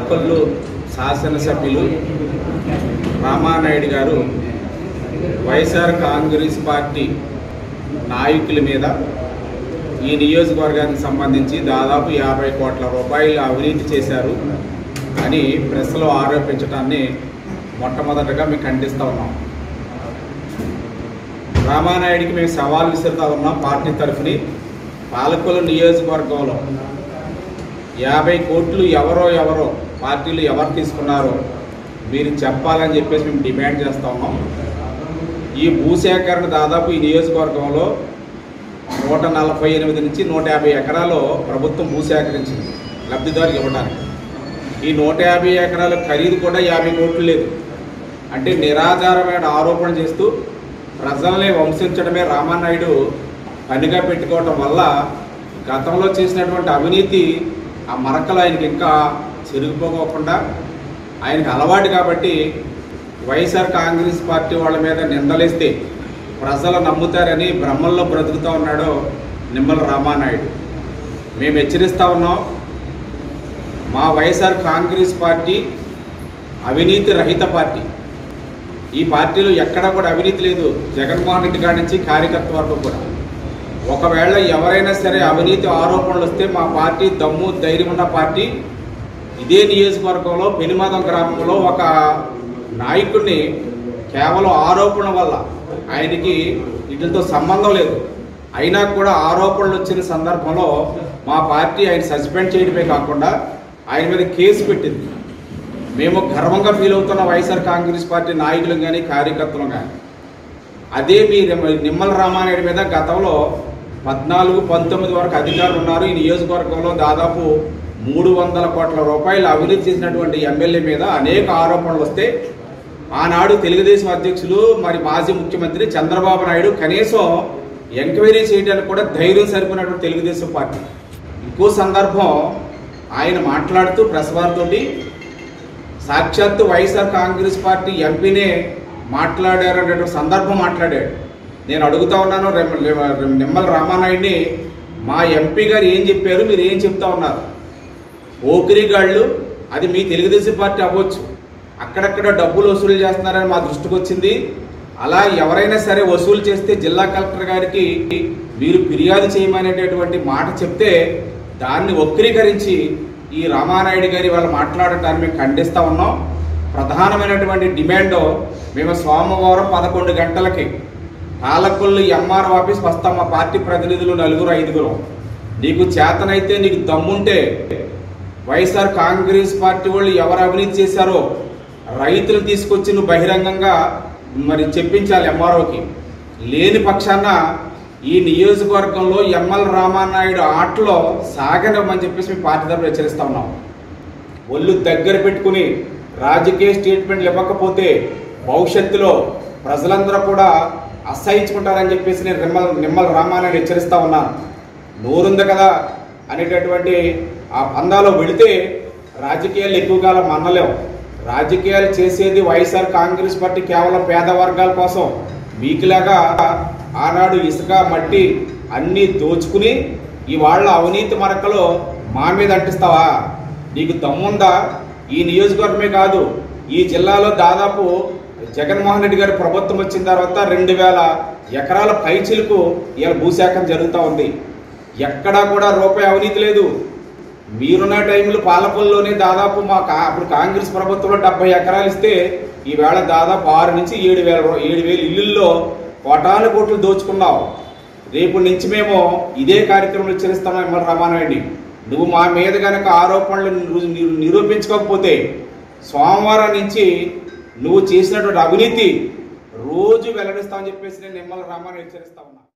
పాలకొల్లు శాసనసభ్యులు రామానాయుడు గారు వైఎస్ఆర్ కాంగ్రెస్ పార్టీ నాయకుల మీద ఈ నియోజకవర్గానికి సంబంధించి దాదాపు యాభై కోట్ల రూపాయలు అవినీతి చేశారు అని ప్రెస్లో ఆరోపించడాన్ని మొట్టమొదటగా మేము ఖండిస్తూ ఉన్నాం రామానాయుడికి మేము సవాల్ విసురుతా ఉన్నాం పార్టీ తరఫుని పాలకొల్లు నియోజకవర్గంలో యాభై కోట్లు ఎవరో ఎవరో పార్టీలు ఎవరు తీసుకున్నారో మీరు చెప్పాలని చెప్పేసి మేము డిమాండ్ చేస్తూ ఉన్నాం ఈ భూసేకరణ దాదాపు ఈ నియోజకవర్గంలో నూట నలభై ఎనిమిది నుంచి నూట యాభై ఎకరాలు ప్రభుత్వం భూసేకరించింది లబ్ధిదారులకు ఇవ్వడానికి ఈ నూట యాభై ఎకరాల ఖరీదు కూడా యాభై కోట్లు లేదు అంటే నిరాధారమైన ఆరోపణ చేస్తూ ప్రజల్ని వంశించడమే రామానాయుడు పనిగా పెట్టుకోవటం వల్ల గతంలో చేసినటువంటి అవినీతి ఆ మరకలు ఆయనకి ఇంకా చెరిగిపోకోకుండా ఆయనకి అలవాటు కాబట్టి వైఎస్ఆర్ కాంగ్రెస్ పార్టీ వాళ్ళ మీద నిందలేస్తే ప్రజలు నమ్ముతారని బ్రహ్మల్లో బ్రతుకుతూ ఉన్నాడు నిమ్మల రామానాయుడు మేము హెచ్చరిస్తూ ఉన్నాం మా వైఎస్ఆర్ కాంగ్రెస్ పార్టీ అవినీతి రహిత పార్టీ ఈ పార్టీలో ఎక్కడా కూడా అవినీతి లేదు జగన్మోహన్ రెడ్డి గారి నుంచి కార్యకర్త వరకు కూడా ఒకవేళ ఎవరైనా సరే అవినీతి ఆరోపణలు వస్తే మా పార్టీ దమ్ము ధైర్యం ఉన్న పార్టీ ఇదే నియోజకవర్గంలో పెనుమాదం గ్రామంలో ఒక నాయకుడిని కేవలం ఆరోపణ వల్ల ఆయనకి వీటితో సంబంధం లేదు అయినా కూడా ఆరోపణలు వచ్చిన సందర్భంలో మా పార్టీ ఆయన సస్పెండ్ చేయడమే కాకుండా ఆయన మీద కేసు పెట్టింది మేము గర్వంగా ఫీల్ అవుతున్న వైఎస్ఆర్ కాంగ్రెస్ పార్టీ నాయకులు కానీ కార్యకర్తలు కానీ అదే మీ నిమ్మ- నిమ్మల రామానాయుడు మీద గతంలో పద్నాలుగు పంతొమ్మిది వరకు అధికారులు ఉన్నారు ఈ నియోజకవర్గంలో దాదాపు మూడు వందల కోట్ల రూపాయలు అవినీతి చేసినటువంటి ఎమ్మెల్యే మీద అనేక ఆరోపణలు వస్తే ఆనాడు తెలుగుదేశం అధ్యక్షులు మరి మాజీ ముఖ్యమంత్రి చంద్రబాబు నాయుడు కనీసం ఎంక్వైరీ చేయడానికి కూడా ధైర్యం సరిపోయినటువంటి తెలుగుదేశం పార్టీ ఇంకో సందర్భం ఆయన మాట్లాడుతూ ప్రెస్ వారితోటి సాక్షాత్తు వైఎస్ఆర్ కాంగ్రెస్ పార్టీ ఎంపీనే మాట్లాడారు అనేటువంటి సందర్భం మాట్లాడాడు నేను అడుగుతా ఉన్నాను రెమ్- రెమ్- నిమ్మల రామానాయుడిని మా ఎంపీ గారు ఏం చెప్పారు మీరు ఏం చెప్తా ఉన్నారు ఓకిరిగాళ్ళు అది మీ తెలుగుదేశం పార్టీ అవ్వచ్చు అక్కడక్కడ డబ్బులు వసూలు చేస్తున్నారని మా దృష్టికి వచ్చింది అలా ఎవరైనా సరే వసూలు చేస్తే జిల్లా కలెక్టర్ గారికి మీరు ఫిర్యాదు చేయమనేటటువంటి మాట చెప్తే దాన్ని వక్రీకరించి ఈ రామానాయుడు గారి వాళ్ళు మాట్లాడటాన్ని మేము ఖండిస్తా ఉన్నాం ప్రధానమైనటువంటి డిమాండ్ మేము సోమవారం పదకొండు గంటలకి పాలకొల్లు ఎంఆర్ ఆఫీస్ వస్తాం మా పార్టీ ప్రతినిధులు నలుగురు ఐదుగురు నీకు చేతనైతే నీకు దమ్ముంటే వైఎస్ఆర్ కాంగ్రెస్ పార్టీ వాళ్ళు ఎవరు అవినీతి చేశారో రైతులు తీసుకొచ్చి నువ్వు బహిరంగంగా మరి చెప్పించాలి ఎంఆర్ఓకి లేని పక్షాన ఈ నియోజకవర్గంలో ఎమ్మెల్ రామానాయుడు ఆటలో సాగనివ్వమని చెప్పేసి మీ పార్టీ తరఫున హెచ్చరిస్తా ఉన్నాం ఒళ్ళు దగ్గర పెట్టుకుని రాజకీయ స్టేట్మెంట్లు ఇవ్వకపోతే భవిష్యత్తులో ప్రజలందరూ కూడా అసహించుకుంటారని చెప్పేసి నేను నిమ్మల నిమ్మల రామానాయుడు హెచ్చరిస్తా ఉన్నాను నోరుంది కదా అనేటటువంటి ఆ పందాలో వెళితే రాజకీయాలు ఎక్కువ కాలం మన్నలేం రాజకీయాలు చేసేది వైఎస్ఆర్ కాంగ్రెస్ పార్టీ కేవలం పేద వర్గాల కోసం మీకులాగా ఆనాడు ఇసుక మట్టి అన్నీ దోచుకుని ఇవాళ అవినీతి మరకలో మా మీద అంటిస్తావా నీకు దమ్ముందా ఈ నియోజకవర్గమే కాదు ఈ జిల్లాలో దాదాపు జగన్మోహన్ రెడ్డి గారి ప్రభుత్వం వచ్చిన తర్వాత రెండు వేల ఎకరాల పైచిలకు ఇలా భూసేకరణ జరుగుతూ ఉంది ఎక్కడా కూడా రూపాయి అవినీతి లేదు మీరున్న టైంలో పాలకొల్లోనే దాదాపు మా కా అప్పుడు కాంగ్రెస్ ప్రభుత్వంలో డెబ్బై ఎకరాలు ఇస్తే ఈవేళ దాదాపు ఆరు నుంచి ఏడు వేల రూ- ఏడు వేల ఇల్లుల్లో కోటాను కోట్లు దోచుకున్నావు రేపు నుంచి మేము ఇదే కార్యక్రమం హెచ్చరిస్తాం ఎమ్మెల్యే రామానాయుడిని నువ్వు మా మీద కనుక ఆరోపణలు నిరూ- నిరూ- నిరూపించకపోతే సోమవారం నుంచి నువ్వు చేసినటువంటి అవినీతి రోజు వెల్లడిస్తామని చెప్పేసి నేను నిమ్మల రామారావు హెచ్చరిస్తా ఉన్నా